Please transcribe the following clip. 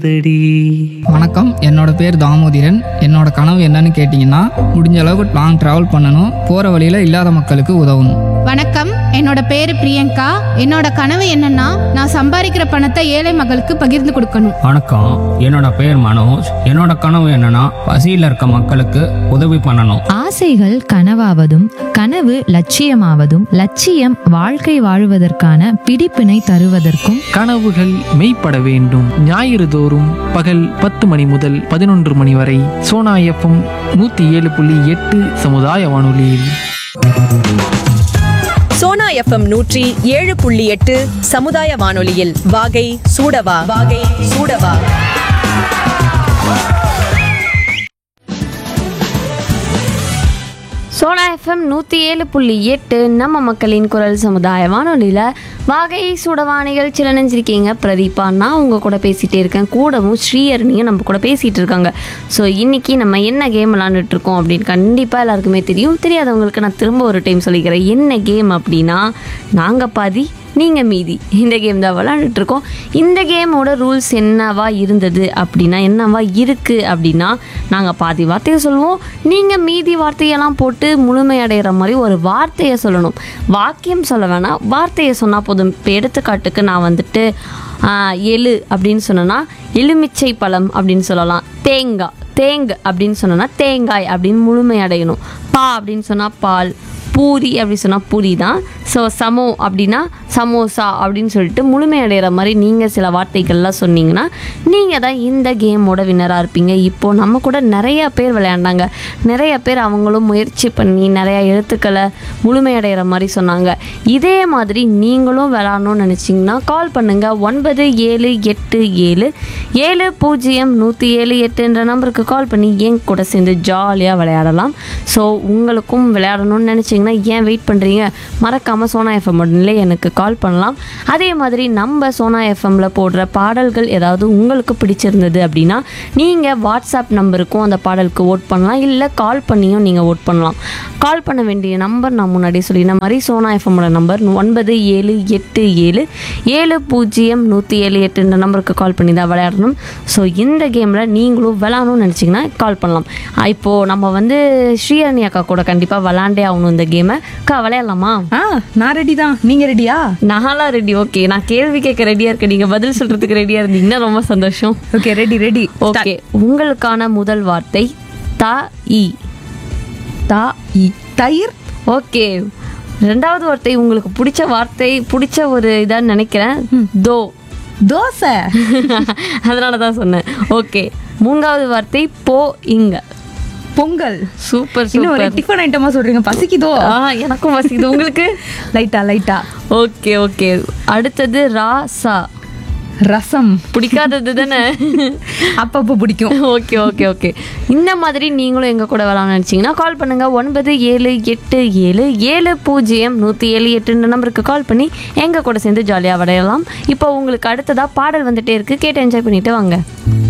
தடி வணக்கம் என்னோட பேர் தாமோதிரன் என்னோட கனவு என்னன்னு கேட்டிங்கன்னா முடிஞ்ச அளவுக்கு லாங் ட்ராவல் பண்ணணும் போகிற வழியில் இல்லாத மக்களுக்கு உதவணும் வணக்கம் என்னோட பேரு பிரியங்கா என்னோட கனவு என்னன்னா நான் சம்பாதிக்கிற பணத்தை ஏழை மக்களுக்கு பகிர்ந்து கொடுக்கணும் வணக்கம் என்னோட பேர் மனோஜ் என்னோட கனவு என்னன்னா பசியில் இருக்க மக்களுக்கு உதவி பண்ணணும் ஆசைகள் கனவாவதும் கனவு லட்சியமாவதும் லட்சியம் வாழ்க்கை வாழுவதற்கான பிடிப்பினை தருவதற்கும் கனவுகள் மெய்ப்பட வேண்டும் ஞாயிறு தோறும் பகல் பத்து மணி முதல் பதினொன்று மணி வரை சோனா எஃப்எம் நூத்தி ஏழு புள்ளி எட்டு சமுதாய வானொலியில் சோனா எஃப்எம் நூற்றி ஏழு புள்ளி எட்டு சமுதாய வானொலியில் வாகை சூடவா வாகை சூடவா சோனா எஃப்எம் நூற்றி ஏழு புள்ளி எட்டு நம்ம மக்களின் குரல் சமுதாய வானொலியில் வாகை சுடவா நிகழ்ச்சியில் நினைஞ்சிருக்கீங்க பிரதீபா நான் உங்கள் கூட பேசிகிட்டே இருக்கேன் கூடவும் ஸ்ரீயரணியும் நம்ம கூட பேசிகிட்டு இருக்காங்க ஸோ இன்றைக்கி நம்ம என்ன கேம் விளாண்டுட்டு இருக்கோம் அப்படின்னு கண்டிப்பாக எல்லாருக்குமே தெரியும் தெரியாதவங்களுக்கு நான் திரும்ப ஒரு டைம் சொல்லிக்கிறேன் என்ன கேம் அப்படின்னா நாங்கள் பாதி நீங்கள் மீதி இந்த கேம் தான் விளாண்டுட்டு இருக்கோம் இந்த கேமோட ரூல்ஸ் என்னவா இருந்தது அப்படின்னா என்னவா இருக்குது அப்படின்னா நாங்கள் பாதி வார்த்தையை சொல்லுவோம் நீங்கள் மீதி வார்த்தையெல்லாம் போட்டு முழுமையடைகிற மாதிரி ஒரு வார்த்தையை சொல்லணும் வாக்கியம் சொல்ல வேணாம் வார்த்தையை சொன்னால் போதும் இப்போ எடுத்துக்காட்டுக்கு நான் வந்துட்டு ஆஹ், எளு அப்படின்னு சொன்னேன்னா எலுமிச்சை பழம் அப்படின்னு சொல்லலாம் தேங்காய் தேங் அப்படின்னு சொன்னோன்னா தேங்காய் அப்படின்னு முழுமையடையணும் பா அப்படின்னு சொன்னால் பால் பூரி அப்படி சொன்னால் பூரி தான் ஸோ சமோ அப்படின்னா சமோசா அப்படின்னு சொல்லிட்டு முழுமையடைகிற மாதிரி நீங்கள் சில வார்த்தைகள்லாம் சொன்னீங்கன்னா நீங்கள் தான் இந்த கேமோட வின்னராக இருப்பீங்க இப்போது நம்ம கூட நிறைய பேர் விளையாண்டாங்க நிறைய பேர் அவங்களும் முயற்சி பண்ணி நிறைய எழுத்துக்களை முழுமையடைகிற மாதிரி சொன்னாங்க இதே மாதிரி நீங்களும் விளையாடணும்னு நினச்சிங்கன்னா கால் பண்ணுங்கள் ஒன்பது ஏழு எட்டு ஏழு ஏழு பூஜ்ஜியம் நூற்றி ஏழு எட்டுன்ற நம்பருக்கு கால் பண்ணி என் கூட சேர்ந்து ஜாலியாக விளையாடலாம் ஸோ உங்களுக்கும் விளையாடணும்னு நினச்சிங்கன்னா ஏன் வெயிட் பண்ணுறீங்க மறக்காமல் சோனா எஃப்எம் உடனே எனக்கு கால் பண்ணலாம் அதே மாதிரி நம்ம சோனா எஃப்எம்ல போடுற பாடல்கள் ஏதாவது உங்களுக்கு பிடிச்சிருந்தது அப்படின்னா நீங்கள் வாட்ஸ்அப் நம்பருக்கும் அந்த பாடலுக்கு ஓட் பண்ணலாம் இல்லை கால் பண்ணியும் நீங்கள் ஓட் பண்ணலாம் கால் பண்ண வேண்டிய நம்பர் நான் முன்னாடி சொல்லின மாதிரி சோனா எஃப்எம்மோட நம்பர் ஒன்பது ஏழு எட்டு ஏழு ஏழு பூஜ்ஜியம் நூற்றி ஏழு எட்டுன்ற நம்பருக்கு கால் பண்ணி தான் விளையாடணும் ஸோ இந்த கேமில் நீங்களும் விளாடணும்னு நினச்சிங்கன்னா கால் பண்ணலாம் ஆ, இப்போது நம்ம வந்து ஸ்ரீரணி அக்கா கூட கண்டிப்பாக விளாண்டே ஆகணும் இந்த கேமை அக்கா விளையாடலாமா ஆ நான் ரெடி தான் நீங்க ரெடியா நான்லாம் ரெடி ஓகே நான் கேள்வி கேட்க ரெடியாக இருக்கேன் நீங்கள் பதில் சொல்கிறதுக்கு ரெடியாக இருந்தீங்கன்னா ரொம்ப சந்தோஷம் ஓகே ரெடி ரெடி ஓகே உங்களுக்கான முதல் வார்த்தை த இ தா இ தயிர் ஓகே ரெண்டாவது வார்த்தை உங்களுக்கு பிடிச்ச வார்த்தை பிடிச்ச ஒரு இதான்னு நினைக்கிறேன் தோ தோசை அதனால தான் சொன்னேன் ஓகே மூன்றாவது வார்த்தை போ இங்க பொங்கல் சூப்பர் இன்னும் ஒரு சூப்பர் டிஃபன் ஐட்டமா சொல்றீங்க பசிக்குதோ ஆ எனக்கும் வசிக்குது உங்களுக்கு லைட்டா லைட்டா ஓகே ஓகே அடுத்தது ராசா ரசம் பிடிக்காதது தானே அப்பப்போ பிடிக்கும் ஓகே ஓகே ஓகே இந்த மாதிரி நீங்களும் எங்கள் கூட விளாட்னு நினச்சிங்கன்னா கால் பண்ணுங்கள் ஒன்பது ஏழு எட்டு ஏழு ஏழு பூஜ்ஜியம் நூற்றி ஏழு எட்டுன்ற நம்பருக்கு கால் பண்ணி எங்கள் கூட சேர்ந்து ஜாலியாக விளையாடலாம் இப்போ உங்களுக்கு அடுத்ததாக பாடல் வந்துட்டே இருக்குது கேட்டு என்ஜாய் பண்ணிட்டு வாங்க